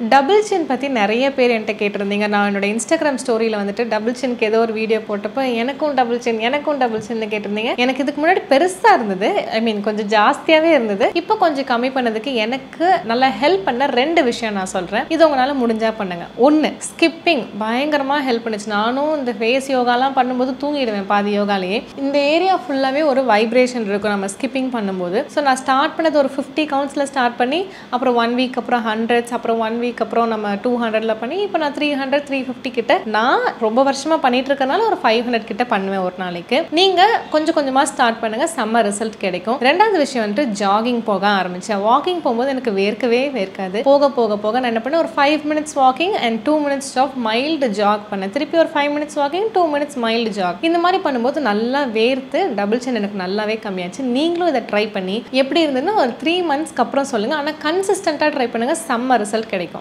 double சின் பற்றி நிறைய பேர் என்கிட்ட கேட்டிருந்தீங்க நான் என்னோட இன்ஸ்டாகிராம் ஸ்டோரியில் வந்துட்டு டபுள் சின்க்கு ஏதோ ஒரு வீடியோ போட்டப்போ எனக்கும் டபுள் சின் எனக்கும் டபுள் சின்னு கேட்டிருந்தீங்க எனக்கு இதுக்கு முன்னாடி பெருசாக இருந்தது ஐ மீன் கொஞ்சம் ஜாஸ்தியாகவே இருந்தது இப்போ கொஞ்சம் கம்மி பண்ணதுக்கு எனக்கு நல்லா ஹெல்ப் பண்ண ரெண்டு விஷயம் நான் சொல்கிறேன் இது உங்களால் முடிஞ்சா பண்ணுங்க ஒன்று ஸ்கிப்பிங் பயங்கரமாக ஹெல்ப் பண்ணுச்சு நானும் இந்த ஃபேஸ் யோகாலாம் பண்ணும்போது தூங்கிடுவேன் பாதி யோகாலேயே இந்த ஏரியா ஃபுல்லாகவே ஒரு வைப்ரேஷன் இருக்கும் நம்ம ஸ்கிப்பிங் பண்ணும்போது ஸோ நான் ஸ்டார்ட் பண்ணது ஒரு ஃபிஃப்டி கவுண்ட்ஸில் ஸ்டார்ட் பண்ணி அப்புறம் ஒன் வீக் அப்புறம் ஹண்ட்ரட்ஸ் அப்புறம் ஒன் வீக் அப்புறம் நம்ம டூ ஹண்ட்ரட்ல பண்ணி இப்போ நான் த்ரீ ஹண்ட்ரட் த்ரீ ஃபிஃப்டி கிட்ட நான் ரொம்ப வருஷமா பண்ணிட்டு இருக்கறனால ஒரு ஃபைவ் ஹண்ட்ரட் கிட்ட பண்ணுவேன் ஒரு நாளைக்கு நீங்க கொஞ்சம் கொஞ்சமா ஸ்டார்ட் பண்ணுங்க செம்ம ரிசல்ட் கிடைக்கும் ரெண்டாவது விஷயம் வந்துட்டு ஜாகிங் போக ஆரம்பிச்சேன் வாக்கிங் போகும்போது எனக்கு வேர்க்கவே வேர்க்காது போக போக போக நான் என்ன பண்ணேன் ஒரு five minutes walking and two minutes of mild jog பண்ணேன் திருப்பி ஒரு five minutes walking two minutes mild jog இந்த மாதிரி பண்ணும்போது நல்லா வேர்த்து டபுள் சென் எனக்கு நல்லாவே கம்மியாச்சு நீங்களும் இதை ட்ரை பண்ணி எப்படி இருந்ததுன்னு ஒரு த்ரீ மந்த்ஸ்க்கு அப்புறம் சொல்லுங்க ஆனால் கன்சிஸ்டண்ட்டாக ட்ரை பண்ணுங்க செம்ம ரிசல்ட் கிடைக்கும்